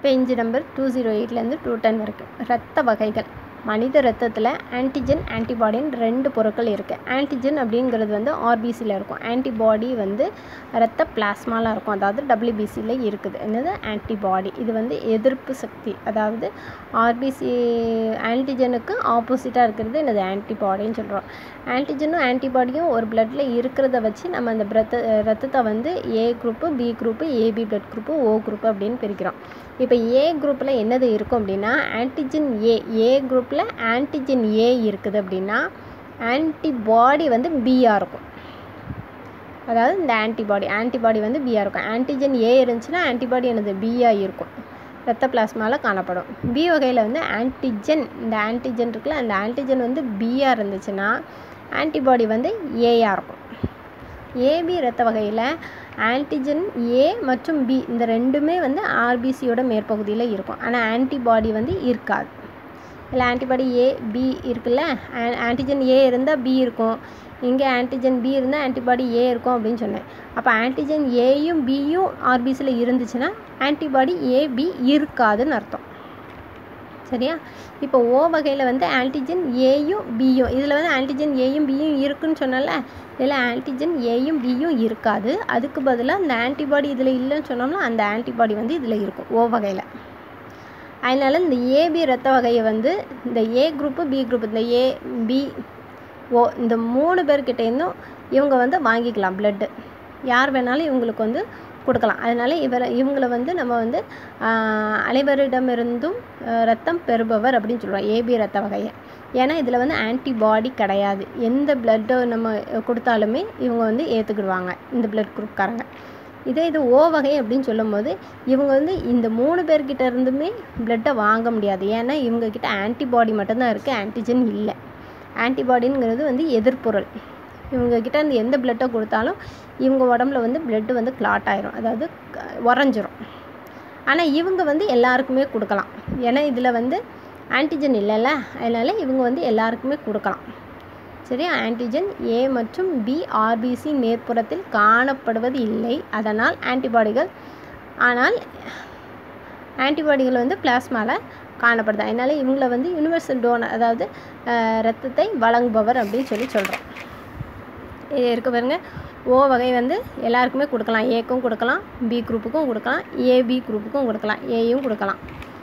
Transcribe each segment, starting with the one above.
page number two zero எயிட்லேருந்து two ten வரைக்கும் ரத்த வகைகள் மனித ரத்தத்தில் ஆன்டிஜன் ஆன்டிபாடின்னு ரெண்டு பொருட்கள் இருக்குது ஆன்டிஜன் அப்படிங்கிறது வந்து ஆர்பிசியில் இருக்கும் ஆன்டிபாடி வந்து ரத்த பிளாஸ்மாவில் இருக்கும் அதாவது டபிள்யூபிசியில் இருக்குது என்னது ஆன்டிபாடி இது வந்து எதிர்ப்பு சக்தி அதாவது ஆர்பிசி ஆன்டிஜனுக்கு ஆப்போசிட்டாக இருக்கிறது என்னது ஆன்டிபாடின்னு சொல்கிறோம் ஆன்டிஜனும் ஆன்டிபாடியும் ஒரு பிளட்டில் இருக்கிறத வச்சு நம்ம அந்த ரத்த ரத்தத்தை வந்து A group B group AB blood group O group அப்படின்னு பிரிக்கிறோம் இப்போ ஏ குரூப்பில் என்னது இருக்கும் அப்படின்னா ஆன்டிஜன் ஏ ஏ குரூப்பில் ஆன்டிஜன் ஏ இருக்குது அப்படின்னா ஆன்டிபாடி வந்து பிஆர் இருக்கும் அதாவது இந்த ஆன்டிபாடி ஆன்டிபாடி வந்து பிஆர் இருக்கும் ஆன்டிஜன் ஏ இருந்துச்சுன்னா ஆன்டிபாடி என்னது பிஆ இருக்கும் ரத்த பிளாஸ்மாவில் காணப்படும் பி வகையில் வந்து ஆன்டிஜன் இந்த ஆன்டிஜன் இருக்குல்ல அந்த ஆன்டிஜன் வந்து பிஆர் இருந்துச்சுன்னா ஆன்டிபாடி வந்து ஏஆ இருக்கும் ஏபி ரத்த வகையில் ஆன்டிஜன் ஏ மற்றும் பி இந்த ரெண்டுமே வந்து ஆர்பிசியோட மேற்பகுதியில் இருக்கும் ஆனால் ஆன்டிபாடி வந்து இருக்காது இல்லை ஆன்டிபாடி ஏ பி இருக்குல்ல ஆன்டிஜன் ஏ இருந்தால் பி இருக்கும் இங்கே ஆன்டிஜன் பி இருந்தால் ஆன்டிபாடி ஏ இருக்கும் அப்படின்னு சொன்னேன் அப்போ ஆன்டிஜன் ஏயும் பியும் ஆர்பிசியில் இருந்துச்சுன்னா ஆன்டிபாடி ஏ பி இருக்காதுன்னு அர்த்தம் சரியா இப்போ ஓ வகையில் வந்து ஆன்டிஜன் ஏயும் பியும் இதில் வந்து ஆன்டிஜன் ஏயும் பியும் இருக்குன்னு சொன்னல இதில் ஆன்டிஜன் ஏயும் பியும் இருக்காது அதுக்கு பதிலாக அந்த ஆன்டிபாடி இதில் இல்லைன்னு சொன்னோம்னா அந்த ஆன்டிபாடி வந்து இதில் இருக்கும் ஓ வகையில் அதனால் இந்த ஏபி ரத்த வகையை வந்து இந்த ஏ குரூப்பு பி குரூப் இந்த ஏ பி ஓ இந்த மூணு பேர்கிட்டேருந்தும் இவங்க வந்து வாங்கிக்கலாம் பிளட்டு யார் வேணாலும் இவங்களுக்கு வந்து கொடுக்கலாம் அதனால் இவரை இவங்களை வந்து நம்ம வந்து அனைவரிடமிருந்தும் ரத்தம் பெறுபவர் அப்படின்னு சொல்கிறோம் ஏபி ரத்த வகையை ஏன்னா இதில் வந்து ஆன்டிபாடி கிடையாது எந்த பிளட்டை நம்ம கொடுத்தாலுமே இவங்க வந்து ஏற்றுக்கிடுவாங்க இந்த பிளட் குரூப்காரங்க இதே இது ஓ வகை அப்படின்னு சொல்லும்போது இவங்க வந்து இந்த மூணு பேர்கிட்ட இருந்துமே பிளட்டை வாங்க முடியாது ஏன்னா இவங்கக்கிட்ட ஆன்டிபாடி மட்டும்தான் இருக்குது ஆன்டிஜன் இல்லை ஆன்டிபாடிங்கிறது வந்து எதிர்பொருள் இவங்கக்கிட்ட அந்த எந்த பிளட்டை கொடுத்தாலும் இவங்க உடம்புல வந்து பிளட்டு வந்து கிளாட் ஆயிரும் அதாவது உறைஞ்சிரும் ஆனால் இவங்க வந்து எல்லாருக்குமே கொடுக்கலாம் ஏன்னா இதில் வந்து ஆன்டிஜன் இல்லைல்ல அதனால் இவங்க வந்து எல்லாருக்குமே கொடுக்கலாம் சரி ஆன்டிஜன் ஏ மற்றும் பி ஆர்பிசி மேற்புறத்தில் காணப்படுவது இல்லை அதனால் ஆன்டிபாடிகள் ஆனால் ஆன்டிபாடிகள் வந்து பிளாஸ்மாவில் காணப்படுது அதனால் இவங்கள வந்து யூனிவர்சல் டோனர் அதாவது ரத்தத்தை வழங்குபவர் அப்படின்னு சொல்லி சொல்கிறோம் இது இருக்க பாருங்க ஓ வகை வந்து எல்லாருக்குமே கொடுக்கலாம் ஏக்கும் கொடுக்கலாம் பி குரூப்புக்கும் கொடுக்கலாம் ஏபி குரூப்புக்கும் கொடுக்கலாம் ஏயும் கொடுக்கலாம்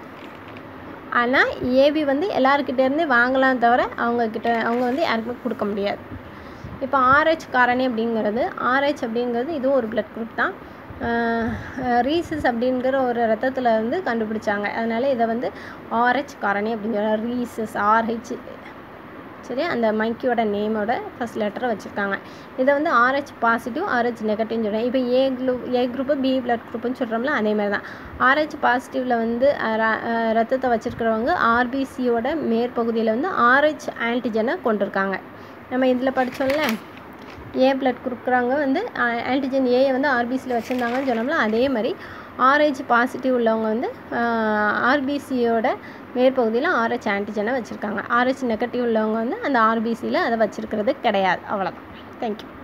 ஆனால் ஏபி வந்து எல்லாருக்கிட்டேருந்தே வாங்கலாம் தவிர அவங்கக்கிட்ட அவங்க வந்து யாருக்குமே கொடுக்க முடியாது இப்போ ஆர்ஹெச் காரணி அப்படிங்கிறது ஆர்ஹெச் அப்படிங்கிறது இதுவும் ஒரு பிளட் குரூப் தான் ரீசஸ் அப்படிங்கிற ஒரு ரத்தத்தில் வந்து கண்டுபிடிச்சாங்க அதனால் இதை வந்து ஆர்ஹெச் காரணி அப்படிங்கிற ரீசஸ் ஆர்ஹெச் சரி அந்த மைக்கியோட நேமோட ஃபஸ்ட் லெட்டரை வச்சுருக்காங்க இதை வந்து ஆர்ஹெச் பாசிட்டிவ் ஆர்ஹெச் நெகட்டிவ்னு சொல்கிறேன் இப்போ A group A group B blood குரூப்புன்னு சொல்கிறோம்ல அதே மாதிரி தான் ஆர்ஹெச் பாசிட்டிவில் வந்து ரத்தத்தை வச்சுருக்கிறவங்க ஆர்பிசியோட மேற்பகுதியில் வந்து ஆர்ஹெச் ஆன்டிஜனை கொண்டிருக்காங்க நம்ம இதில் படித்தோம்ல ஏ பிளட் கொடுக்குறவங்க வந்து ஆன்டிஜன் ஏயை வந்து ஆர்பிசியில் வச்சுருந்தாங்கன்னு சொன்னோம்ல அதே மாதிரி ஆர்ஹெச் பாசிட்டிவ் உள்ளவங்க வந்து ஆர்பிசியோட மேற்பகுதியில் ஆர்ஹெச் ஆன்டிஜனை வச்சுருக்காங்க ஆர்ஹெச் நெகட்டிவ் உள்ளவங்க வந்து அந்த ஆர்பிசியில் அதை வச்சுருக்கிறது கிடையாது அவ்வளோதான் தேங்க்யூ